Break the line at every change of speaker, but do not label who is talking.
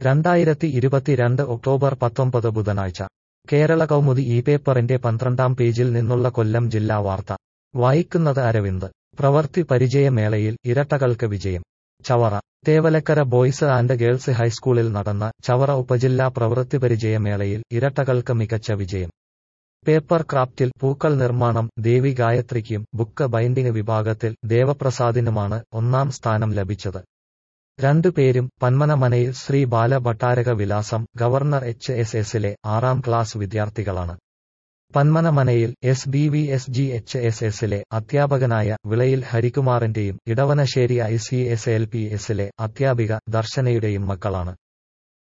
രണ്ടായിരത്തി ഇരുപത്തിരണ്ട് ഒക്ടോബർ പത്തൊമ്പത് ബുധനാഴ്ച കേരള കൗമുദി ഈ പേപ്പറിന്റെ പന്ത്രണ്ടാം പേജിൽ നിന്നുള്ള കൊല്ലം ജില്ലാ വാർത്ത വായിക്കുന്നത് അരവിന്ദ് പ്രവൃത്തി പരിചയമേളയിൽ ഇരട്ടകൾക്ക് വിജയം Chavara Thevalakkara boys and girls ഹൈസ്കൂളിൽ നടന്ന ചവറ ഉപജില്ലാ പ്രവൃത്തി പരിചയമേളയിൽ ഇരട്ടകൾക്ക് മികച്ച വിജയം പേപ്പർ ക്രാഫ്റ്റിൽ പൂക്കൾ നിർമ്മാണം ദേവി ഗായത്രിക്കും ബുക്ക് ബൈൻഡിംഗ് വിഭാഗത്തിൽ ദേവപ്രസാദിനുമാണ് ഒന്നാം സ്ഥാനം ലഭിച്ചത് രണ്ടുപേരും പന്മനമനയിൽ ശ്രീ ബാല ഭട്ടാരക വിലാസം ഗവർണർ എച്ച് എസ് എസിലെ ആറാം ക്ലാസ് വിദ്യാർത്ഥികളാണ് പന്മനമനയിൽ S B V S G H S എസിലെ അധ്യാപകനായ വിളയിൽ ഹരികുമാറിന്റെയും Edavanassery I C S L P എസിലെ അധ്യാപിക ദർശനയുടെയും മക്കളാണ്